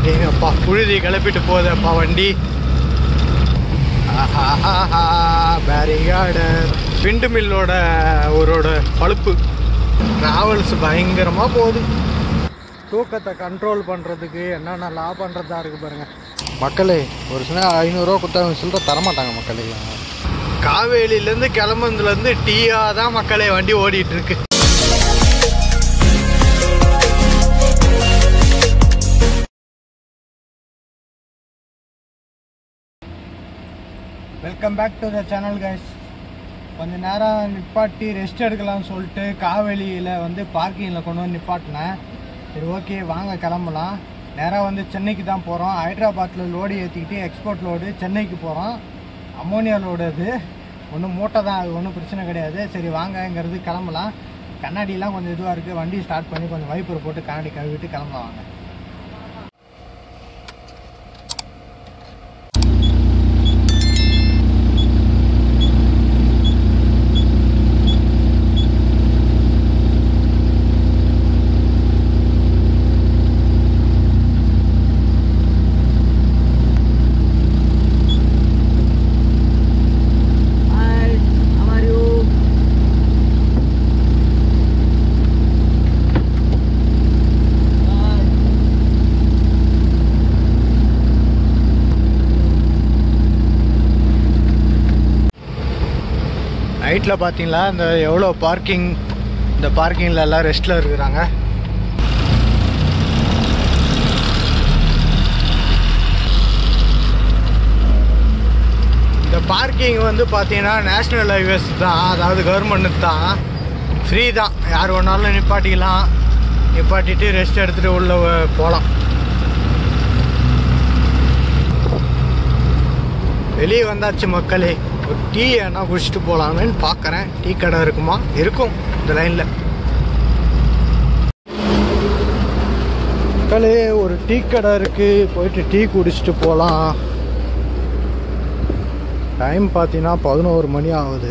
அடேங்கப்பா புழுதி கிளப்பிட்டு போதப்பா வண்டி பேரிகார்டர் விண்டு மில்லோட ஒரோட பழுப்பு ட்ராவல்ஸ் பயங்கரமாக போகுது தூக்கத்தை கண்ட்ரோல் பண்ணுறதுக்கு என்னென்ன லா பண்ணுறதா இருக்குது பாருங்கள் மக்களே ஒரு சின்ன ஐநூறுரூவா கொடுத்தா சில்லற தரமாட்டாங்க மக்களே காவேரியிலேருந்து கிளம்புனதுலேருந்து டீயாக தான் மக்களே வண்டி ஓடிட்டு இருக்கு welcome back to the channel guys கொஞ்ச நேரம் நிப்பாட்டி ரெஸ்ட் எடுக்கலாம்னு சொல்லிட்டு காவேலியில் வந்து பார்க்கிங்கில் கொண்டு வந்து நிப்பாட்டினேன் சரி ஓகே வாங்க கிளம்பலாம் நேராக வந்து சென்னைக்கு தான் போகிறோம் ஹைதராபாத்தில் லோடு ஏற்றிக்கிட்டு எக்ஸ்போர்ட் லோடு சென்னைக்கு போகிறோம் அம்மோனியா லோடு அது ஒன்றும் மூட்டை தான் அது ஒன்றும் பிரச்சனை கிடையாது சரி வாங்கங்கிறது கிளம்பலாம் கண்ணாடிலாம் கொஞ்சம் இதுவாக இருக்குது வண்டி ஸ்டார்ட் பண்ணி கொஞ்சம் வைப்பர் போட்டு கண்ணாடி கழுவிட்டு கிளம்பலாம் வாங்க Hi, how are you? நைட்டில் பார்த்தீங்களா இந்த எவ்வளோ பார்க்கிங் இந்த பார்க்கிங்கில் எல்லாம் ரெஸ்ட்டில் இருக்கிறாங்க இந்த பார்க்கிங் வந்து பார்த்தீங்கன்னா நேஷ்னல் ஹைவேஸ் தான் அதாவது கவர்மெண்ட் தான் ஃப்ரீ தான் யார் வேணாலும் நிப்பாட்டிக்கலாம் நிப்பாட்டிட்டு ரெஸ்ட் எடுத்துகிட்டு உள்ளே போகலாம் வெளியே வந்தாச்சு மக்களே ஒரு டீ என்ன குடிச்சிட்டு போகலாமேன்னு பார்க்குறேன் டீ கடை இருக்குமா இருக்கும் இந்த லைனில் மக்களே ஒரு டீ கடை இருக்குது போயிட்டு டீ குடிச்சிட்டு போகலாம் டைம் பார்த்தீங்கன்னா பதினோரு மணி ஆகுது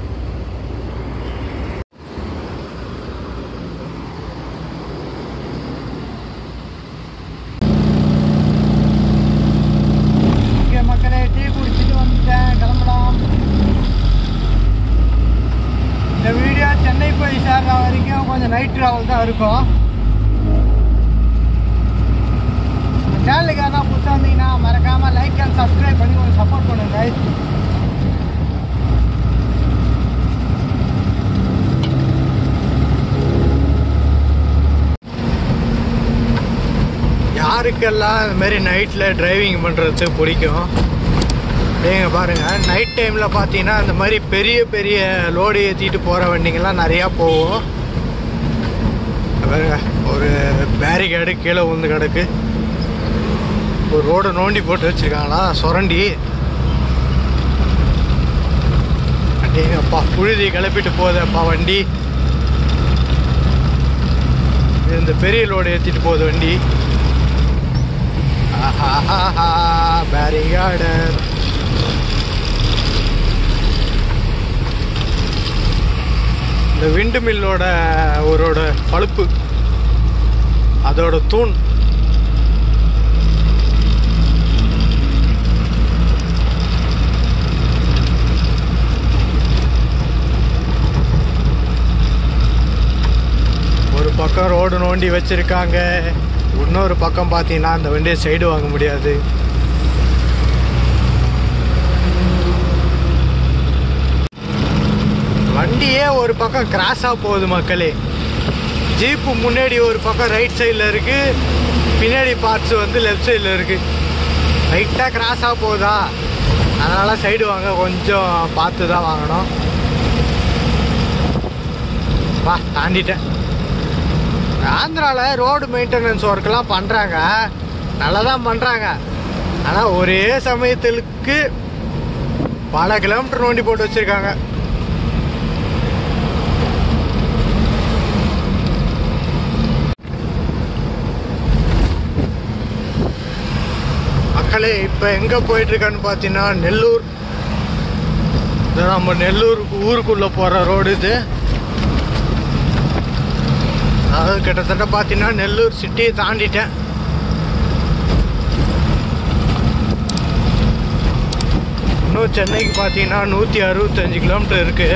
ஓகே மக்களே டீ குடிச்சிட்டு வந்துட்டேன் கிளம்பலாம் இந்த வீடியோ சென்னை போய் சேர்ற வரைக்கும் கொஞ்சம் நைட் ட்ராவல் தான் இருக்கும் சேனலுக்கு யாராவது புதுசாக இருந்தீங்கன்னா மறக்காமல் லைக் அண்ட் சப்ஸ்கிரைப் பண்ணி கொஞ்சம் சப்போர்ட் பண்ணுங்க guys. யாருக்கெல்லாம் இந்த மாதிரி நைட்டில் டிரைவிங் பண்ணுறது பிடிக்கும் ஏங்க பாருங்கள் நைட் டைமில் பார்த்தீங்கன்னா இந்த மாதிரி பெரிய பெரிய லோடு ஏற்றிட்டு போகிற வண்டிங்கெல்லாம் நிறையா போகும் பாருங்க ஒரு பேரிகேடு கீழே விழுந்து கிடக்கு ஒரு ரோடை நோண்டி போட்டு வச்சுருக்காங்களா சுரண்டி அடேங்கப்பா புழுதி கிளப்பிட்டு போதப்பா வண்டி இது இந்த பெரிய லோடு ஏற்றிட்டு போகுது வண்டி பேரிகார்டர் இந்த விண்டு மில்லோட ஒரோட பழுப்பு அதோட தூண் ஒரு பக்கம் ரோடு நோண்டி வச்சிருக்காங்க இன்னொரு பக்கம் பார்த்தீங்கன்னா அந்த வண்டியை சைடு வாங்க முடியாது வண்டியே ஒரு பக்கம் கிராஸாக போகுது மக்களே ஜீப்பு முன்னாடி ஒரு பக்கம் ரைட் சைடில் இருக்கு பின்னாடி பார்ட்ஸ் வந்து லெஃப்ட் சைடில் இருக்கு ரைட்டாக கிராஸாக போகுதா அதனால் சைடு வாங்க கொஞ்சம் பார்த்து தான் வாங்கணும் வா தாண்டிட்டேன் ஆந்திராவில் ரோடு மெயின்டெனன்ஸ் ஒர்க்கெலாம் பண்ணுறாங்க நல்லா தான் பண்ணுறாங்க ஆனால் ஒரே சமயத்திற்கு பல கிலோமீட்டர் நோண்டி போட்டு வச்சுருக்காங்க மக்களே இப்போ எங்கே போயிட்டுருக்கான்னு பார்த்தீங்கன்னா நெல்லூர் இது நம்ம நெல்லூர் ஊருக்குள்ளே போகிற ரோடு இது அதாவது கிட்டத்தட்ட பார்த்தீங்கன்னா நெல்லூர் சிட்டியை தாண்டிட்டேன் சென்னைக்கு பார்த்தீங்கன்னா நூற்றி அறுபத்தஞ்சு கிலோமீட்டர் இருக்கு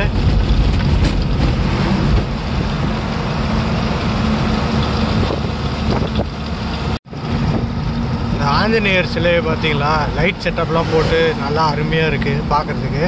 இந்த ஆஞ்சநேயர் சிலையை பார்த்தீங்களா லைட் செட்டப்லாம் போட்டு நல்லா அருமையாக இருக்குது பார்க்குறதுக்கு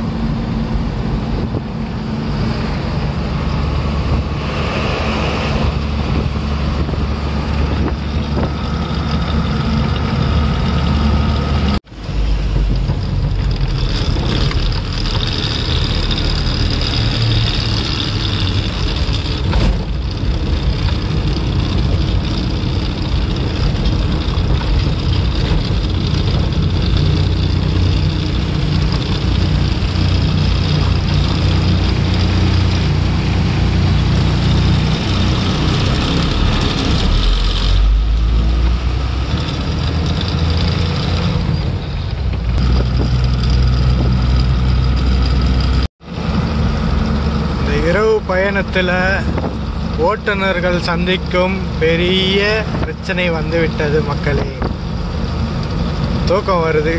இந்த இரவு பயணத்தில் ஓட்டுநர்கள் சந்திக்கும் பெரிய பிரச்சனை வந்துவிட்டது மக்களே தூக்கம் வருது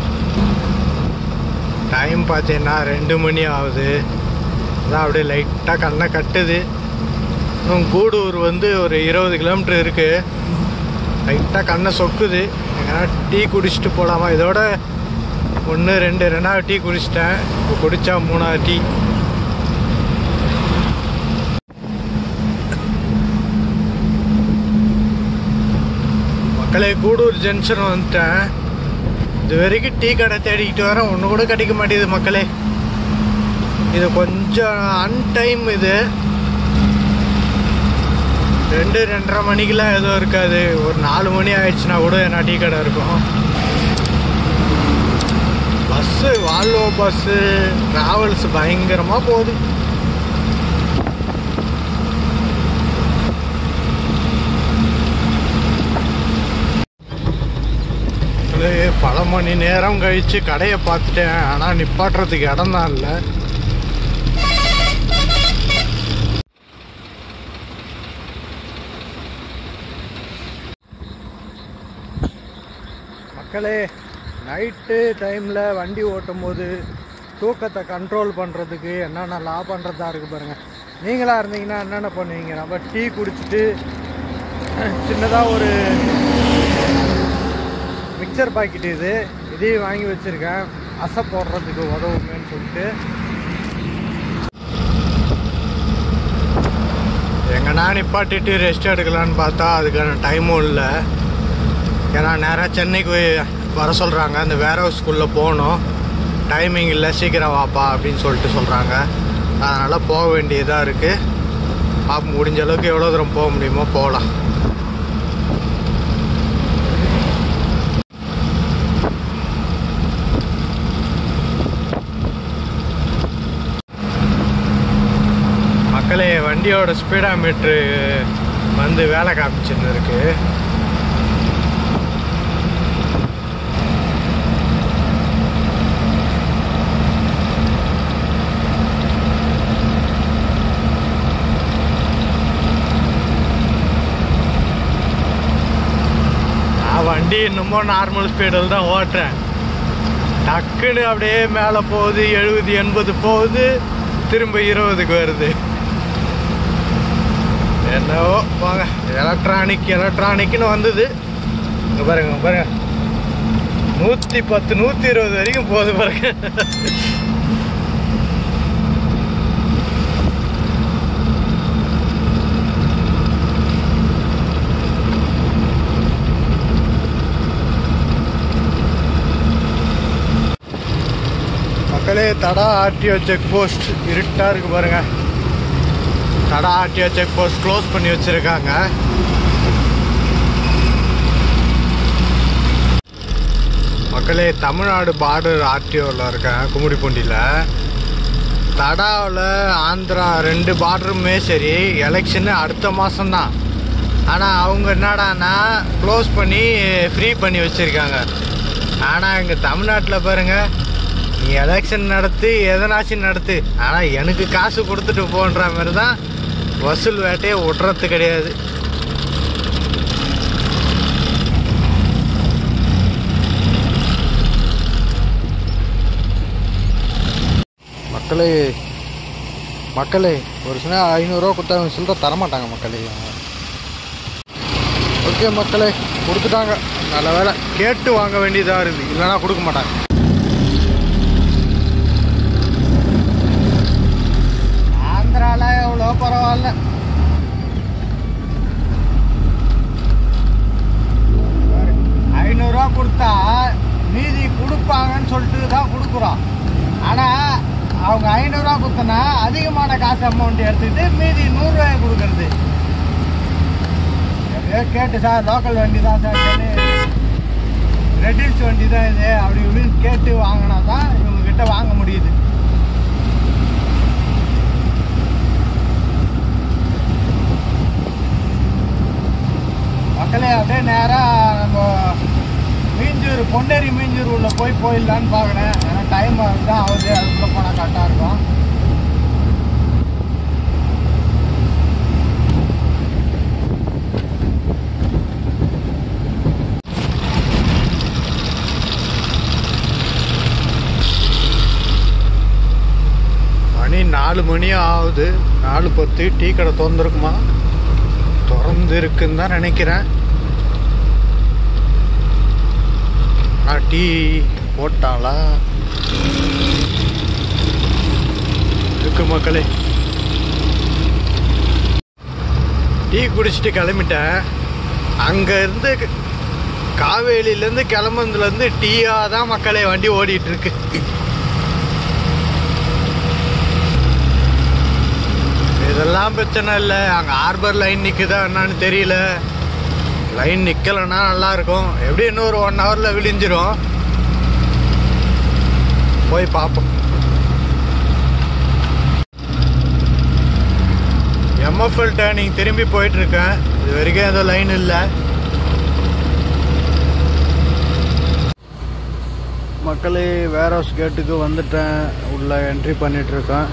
டைம் பார்த்தீங்கன்னா ரெண்டு மணி ஆகுது அதான் அப்படியே லைட்டாக கண்ணை கட்டுது இன்னும் கூடூர் வந்து ஒரு இருபது கிலோமீட்டர் இருக்குது லைட்டாக கண்ணை சொக்குது எங்கன்னா டீ குடிச்சிட்டு போகலாமா இதோட ஒன்று ரெண்டு ரெண்டாவது டீ குடிச்சிட்டேன் இப்போ குடித்தா மூணாவது டீ மக்களே கூடூர் ஜங்ஷன் வந்துட்டேன் இது வரைக்கும் டீ கடை தேடிக்கிட்டு வரேன் ஒன்று கூட கிடைக்க மாட்டேங்குது மக்களே இது கொஞ்சம் அன்டைம் இது ரெண்டு ரெண்டரை மணிக்கெலாம் எதுவும் இருக்காது ஒரு நாலு மணி ஆயிடுச்சுன்னா கூட என்ன டீ கடை இருக்கும் பஸ்ஸு வால்வோ பஸ்ஸு ட்ராவல்ஸ் பயங்கரமாக போகுது அப்படியே பல மணி நேரம் கழிச்சு கடையை பார்த்துட்டேன் ஆனால் நிப்பாட்டுறதுக்கு இடம் தான் இல்லை மக்களே நைட்டு டைமில் வண்டி ஓட்டும் போது தூக்கத்தை கண்ட்ரோல் பண்ணுறதுக்கு என்னென்ன லா பண்ணுறதா இருக்குது பாருங்கள் நீங்களாக இருந்தீங்கன்னா என்னென்ன பண்ணுவீங்க நம்ம டீ குடிச்சிட்டு சின்னதாக ஒரு மிக்சர் பாக்கெட் இது இதையும் வாங்கி வச்சுருக்கேன் அசை போடுறதுக்கு உதவுமேன்னு சொல்லிட்டு எங்கன்னா நிப்பாட்டிட்டு ரெஸ்ட் எடுக்கலான்னு பார்த்தா அதுக்கான டைமும் இல்லை ஏன்னா நேராக சென்னைக்கு போய் வர சொல்கிறாங்க அந்த வேர் ஹவுஸ் ஸ்கூலில் போகணும் டைமிங் இல்லை சீக்கிரம் வாப்பா அப்படின்னு சொல்லிட்டு சொல்கிறாங்க அதனால் போக வேண்டியதாக இருக்குது பார்ப்போம் முடிஞ்ச அளவுக்கு எவ்வளோ தூரம் போக முடியுமோ போகலாம் மக்களே வண்டியோட ஸ்பீடா மீட்ரு வந்து வேலை காமிச்சுன்னு இருக்கு நான் வண்டி இன்னமும் நார்மல் ஸ்பீடில் தான் ஓட்டுறேன் டக்குன்னு அப்படியே மேலே போகுது எழுபது எண்பது போகுது திரும்ப இருபதுக்கு வருது என்னவோ வாங்க எலக்ட்ரானிக் எலக்ட்ரானிக்னு வந்தது இங்கே பாருங்க இங்க பாருங்க நூற்றி பத்து நூற்றி இருபது வரைக்கும் போகுது பாருங்க மக்களே தடா ஆர்டிஓ செக் போஸ்ட் இருட்டா இருக்கு பாருங்க Tada RTO check post close பண்ணி வச்சிருக்காங்க மக்களே தமிழ்நாடு பார்டர் ஆர்டிஓவில் இருக்கேன் கும்மிடிப்பூண்டியில் தடாவில் ஆந்திரா ரெண்டு பார்டருமே சரி எலெக்ஷனு அடுத்த மாதம்தான் ஆனால் அவங்க என்னடான்னா க்ளோஸ் பண்ணி ஃப்ரீ பண்ணி வச்சுருக்காங்க ஆனால் இங்கே தமிழ்நாட்டில் பாருங்கள் நீ எலெக்ஷன் நடத்து எதனாச்சும் நடத்து ஆனால் எனக்கு காசு கொடுத்துட்டு போன்ற மாதிரி தான் வசூல் வேட்டையை விட்றது கிடையாது மக்களே மக்களே ஒரு சின்ன ஐநூறுரூவா கொடுத்தா அவங்க சில்லற தரமாட்டாங்க மக்களே ஓகே மக்களே கொடுத்துட்டாங்க நல்ல வேலை கேட்டு வாங்க வேண்டியதாக இருக்குது இல்லைன்னா கொடுக்க மாட்டாங்க ஆந்திரால எவ்வளோ பரவாயில்ல ஐநூறுரூவா கொடுத்தா மீதி கொடுப்பாங்கன்னு சொல்லிட்டு தான் கொடுக்குறோம் ஆனால் அவங்க ஐநூறுரூவா கொடுத்தனா அதிகமான காசு அமௌண்ட் எடுத்துக்கிட்டு மீதி நூறுரூவாயை கொடுக்கறது எப்படியோ கேட்டு சார் லோக்கல் வண்டி தான் சார் சரி ரெட்டில்ஸ் வண்டி தான் இது அப்படி இப்படின்னு கேட்டு வாங்கினா தான் இவங்க கிட்ட வாங்க முடியுது மக்களே அப்படியே நேராக நம்ம மீஞ்சூர் பொன்னேரி மீஞ்சூர் உள்ள போய் போயிடலான்னு பார்க்குறேன் ஏன்னா டைம் தான் ஆகுது அதுக்குள்ளே போனால் கரெக்டாக இருக்கும் மணி நாலு மணி ஆகுது நாலு பத்து டீ கடை திறந்துருக்குமா திறந்து இருக்குன்னு தான் நினைக்கிறேன் ஆ டீ போட்டாளா இருக்கு மக்களே டீ குடிச்சிட்டு கிளம்பிட்டேன் அங்கேருந்து காவேரியிலேருந்து கிளம்புனதுலேருந்து டீயாக தான் மக்களே வண்டி ஓடிட்டு இருக்கு இதெல்லாம் பிரச்சனை இல்லை அங்கே ஹார்பர் லைன் நிற்குதா என்னன்னு தெரியல லைன் நிற்கலைன்னா நல்லா இருக்கும் எப்படி இன்னொரு ஒன் ஹவரில் விழிஞ்சிரும் போய் பார்ப்போம் எம்எஃப்எல் டேர்னிங் திரும்பி போயிட்டு இருக்கேன் இது வரைக்கும் எதுவும் லைன் இல்லை மக்களே வேர் ஹவுஸ் கேட்டுக்கு வந்துட்டேன் உள்ள என்ட்ரி பண்ணிட்டு இருக்கேன்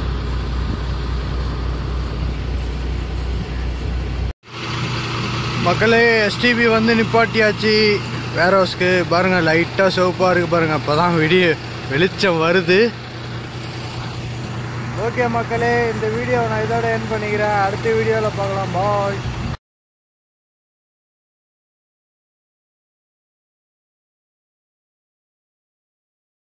மக்களே எஸ்டிபி வந்து நிப்பாட்டியாச்சு வேர் ஹவுஸ்க்கு பாருங்க லைட்டாக சிவப்பாக இருக்கு பாருங்க அப்பதான் விடிய வெளிச்சம் வருது ஓகே மக்களே இந்த வீடியோ நான் இதோட என் பண்ணிக்கிறேன் அடுத்த வீடியோவில் பார்க்கலாம் பாய்